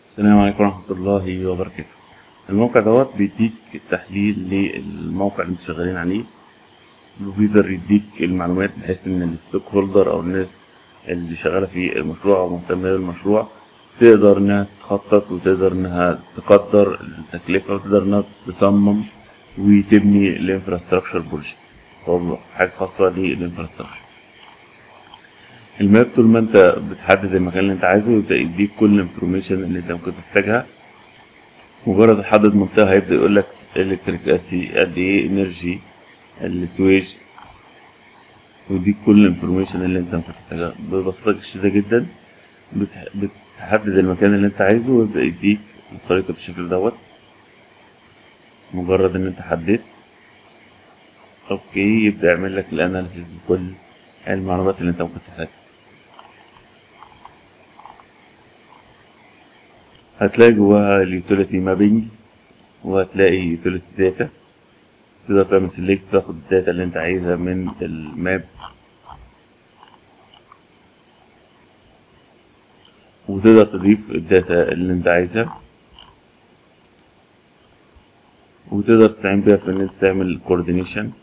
السلام عليكم ورحمة الله وبركاته الموقع دوت بيديك تحليل للموقع اللي انتوا شغالين عليه وبيقدر يديك المعلومات بحيث ان الستوك هولدر او الناس اللي شغالة في المشروع او مهتمة بالمشروع تقدر انها تخطط وتقدر انها تقدر التكلفة وتقدر انها تصمم وتبني الانفراستراكشر بروجكت هو حاجة خاصة للانفراستراكشر الماب طول ما انت بتحدد المكان اللي انت عايزه يبدأ يديك كل الانفورميشن اللي انت ممكن تحتاجها مجرد تحدد منطقة هيبدأ يقولك الكتريك اسي قد ايه انرجي السويج ويديك كل الانفورميشن اللي انت ممكن تحتاجها ببساطة شديدة جدا بتح- بتحدد المكان اللي انت عايزه ويبدأ يديك الخريطة بالشكل دوت مجرد ان انت حددت اوكي يبدأ يعمل لك الاناليسيس بكل المعلومات اللي انت ممكن تحتاجها هتلاقي جواها اليوتيليتي مابينج وهتلاقي يوتيليتي داتا تقدر تعمل سيلكت تاخد الداتا اللي انت عايزها من الماب وتقدر تضيف الداتا اللي انت عايزها وتقدر تستعين بيها في ان انت تعمل كوردينيشن